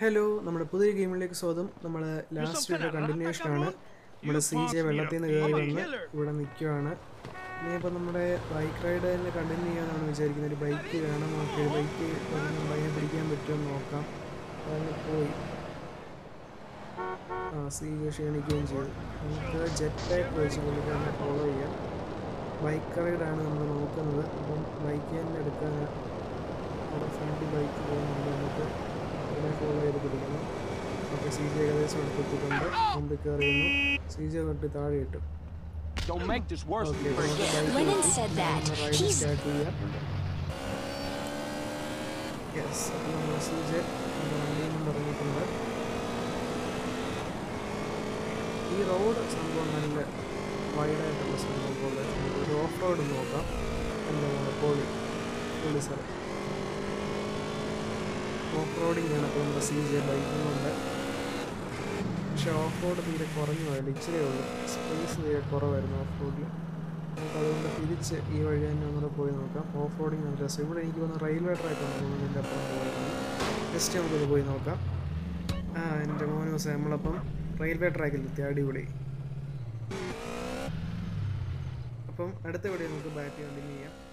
Hello നമ്മുടെ പുതിയ ഗെയിമിലേക്ക് സ്വാഗതം നമ്മൾ ലാസ്റ്റ് വീഡിയോ കണ്ടിന്യൂഷൻ ആണ് നമ്മുടെ സി ജെ വെള്ളത്തിൽ നിന്ന് കയറി വന്ന് ഇവിടെ നിൽക്കുവാണ് ഇനിയിപ്പോൾ നമ്മുടെ ബൈക്ക് റൈഡ് തന്നെ കണ്ടിന്യൂ ചെയ്യാനാണ് വിചാരിക്കുന്നത് ഒരു ബൈക്ക് വേണം നോക്കി ബൈക്ക് ഭയങ്കര പിടിക്കാൻ പറ്റുമെന്ന് നോക്കാം അതങ്ങ് പോയി ആ സി ജെ ക്ഷീണിക്കുകയും ചെയ്തു നമുക്ക് ജെറ്റ് പാക്ക് വെച്ച് പുള്ളിക്കാരനെ ഫോളോ ചെയ്യാം ബൈക്ക് റൈഡാണ് നമ്മൾ നോക്കുന്നത് അപ്പം ബൈക്ക് തന്നെ എടുക്കാൻ അവിടെ ഫ്രണ്ട് ബൈക്ക് പോകുന്നുണ്ട് നമുക്ക് അതിനെ ഫോളോ ചെയ്ത് പിടിക്കണം ഓക്കെ സി ജി ഏകദേശം അടുത്തെത്തിക്കൊണ്ട് മുമ്പിൽ കയറിയുന്നു സി ജി തൊട്ട് താഴെ ഇട്ടു Don't make this worse okay than it is. Lennon said that. Ride He's start ചെയ്യാം യെസ് അപ്പോൾ നമ്മൾ സി ജെ വണ്ടിയിൽ നിന്ന് ഇറങ്ങിയിട്ടുണ്ട് ഈ റോഡ് സംഭവം നല്ല വൈഡായിട്ടുള്ള സംഭവം പോലെ ഒരു ഓഫ് റോഡ് നോക്കാം എന്താ പോളി പോളി സ്ഥലം ഓഫ് റോഡിങ് ആണ് അപ്പോൾ നമ്മുടെ സി ജെ ബൈക്കിംഗ് കൊണ്ട് പക്ഷേ ഓഫ് റോഡ് തീരെ കുറഞ്ഞു പോയാലും ഇച്ചിരി ഉള്ളൂ സ്പേസ് തീരെ കുറവായിരുന്നു ഓഫ് റോഡിൽ നമുക്ക് അതുകൊണ്ട് തിരിച്ച് ഈ വഴി തന്നെ ഒന്നുകൂടെ പോയി നോക്കാം ഓഫ് റോഡിങ് നല്ല രസം ഇവിടെ എനിക്ക് തോന്നുന്നു റെയിൽവേ ട്രാക്കാണ് തോന്നുന്നു ഇതിൻ്റെ അപ്പുറം പോയിരുന്നു ജസ്റ്റ് നമുക്കത് പോയി നോക്കാം ആ എൻ്റെ മോനൂസ് നമ്മളപ്പം റെയിൽവേ ട്രാക്കിലെത്തി അടിപൊളി അപ്പം അടുത്ത വീഡിയോ നമുക്ക് ബാക്ക് കണ്ടിന്യൂ ചെയ്യാം